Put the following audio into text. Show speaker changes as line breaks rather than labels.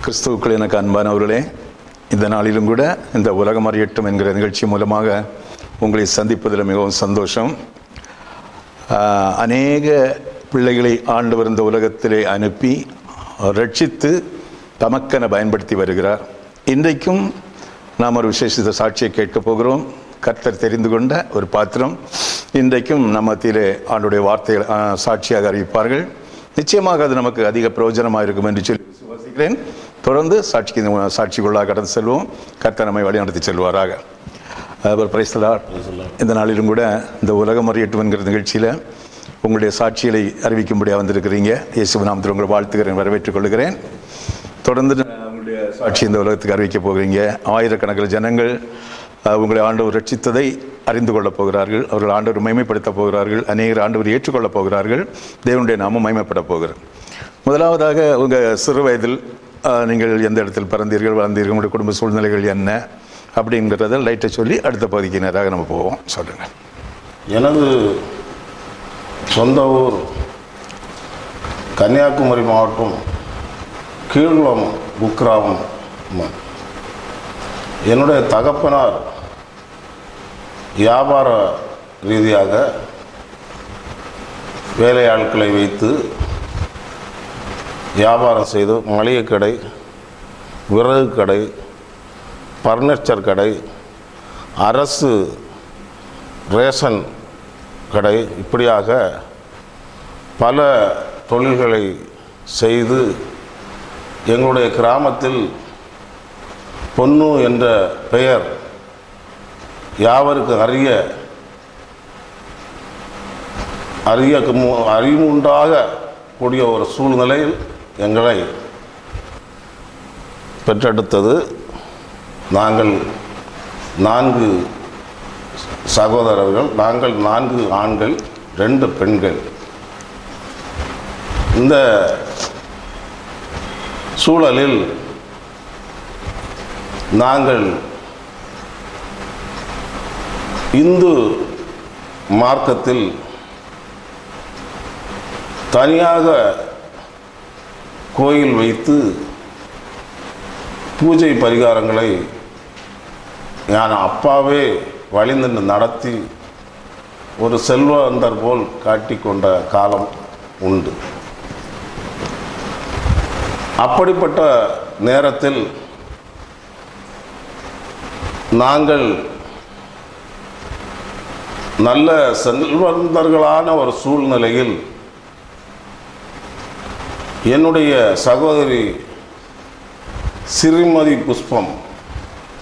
கிறிஸ்துவுக்குள் எனக்கு அன்பானவர்களே இந்த நாளிலும் கூட இந்த உலகம் அறியட்டும் என்கிற நிகழ்ச்சி மூலமாக உங்களை சந்திப்பதில் மிகவும் சந்தோஷம் ஆஹ், அநேக பிள்ளைகளை ஆண்டவர் இந்த உலகத்திலே அனுப்பி ரட்சித்து தமக்கென பயன்படுத்தி வருகிறார் இன்றைக்கும் நாம் ஒரு விசேஷித்த சாட்சியை கேட்கப் போகிறோம் கர்த்தர் தெரிந்து கொண்ட ஒரு பாத்திரம் இன்றைக்கும் நம்ம மத்தியிலே ஆண்டுடைய வார்த்தைகள் ஆஹ், சாட்சியாக அறிவிப்பார்கள் நிச்சயமாக அது நமக்கு அதிக பிரயோஜனமாக இருக்கும் என்று சொல்லி விசுவாசிக்கிறேன் தொடர்ந்து சாட்சிக்கு சாட்சிக்குள்ளாக கடந்து செல்வோம் கர்த்தர் நம்மை வழிநடத்தி செல்வாராக அவர் பிரைஸ்தலார் இந்த நாளிலும் கூட இந்த உலகம் அறியட்டும் என்கிற நிகழ்ச்சியில் உங்களுடைய சாட்சிகளை அறிவிக்கும்படியாக வந்திருக்கிறீங்க இயேசு நாமத்தில் உங்களை வாழ்த்துக்கிறேன் வரவேற்றுக் கொள்கிறேன் தொடர்ந்து நான் உங்களுடைய சாட்சி இந்த உலகத்துக்கு அறிவிக்க போகிறீங்க ஆயிரக்கணக்கில் ஜனங்கள் அஹ், உங்களை ஆண்டவர் ரட்சித்ததை அறிந்து கொள்ளப் போகிறார்கள் அவர்கள் ஆண்டவர் மைமைப்படுத்த போகிறார்கள் அநேகர் ஆண்டவர் ஏற்றுக்கொள்ளப் போகிறார்கள் தேவனுடைய நாமம் மைமைப்பட போகிறது முதலாவதாக உங்கள் சிறு வயதில் அஹ், நீங்கள் எந்த இடத்தில் பிறந்தீர்கள் வளர்ந்தீர்கள் உங்களுடைய குடும்ப சூழ்நிலைகள் என்ன அப்படிங்கிறத லைட்டை சொல்லி அடுத்த பகுதிக்கு நேராக நம்ம போவோம் சொல்லுங்கள்
எனது சொந்த ஊர் கன்னியாகுமரி மாவட்டம் கீழ்குளம் குக்கிராமம் ம- என்னுடைய தகப்பனார் வியாபார ரீதியாக வேலையாட்களை வைத்து வியாபாரம் செய்து மளிகை கடை விறகு கடை பர்னிச்சர் கடை அரசு ரேஷன் கடை இப்படியாக பல தொழில்களை செய்து எங்களுடைய கிராமத்தில் பொன்னு என்ற பெயர் யாவருக்கு அறிய அறிய அறிவுண்டாக கூடிய ஒரு சூழ்நிலையில் எங்களை பெற்றெடுத்தது நாங்கள் நான்கு சகோதரர்கள் நாங்கள் நான்கு ஆண்கள் ரெண்டு பெண்கள் இந்த சூழலில் நாங்கள் இந்து மார்க்கத்தில் தனியாக கோயில் வைத்து பூஜை பரிகாரங்களை என் அப்பாவே வழிந்து நடத்தி ஒரு செல்வந்தர் போல் காட்டிக்கொண்ட காலம் உண்டு அப்படிப்பட்ட நேரத்தில் நாங்கள் நல்ல செல்வந்தர்களான ஒரு சூழ்நிலையில் என்னுடைய சகோதரி சிறுமதி புஷ்பம்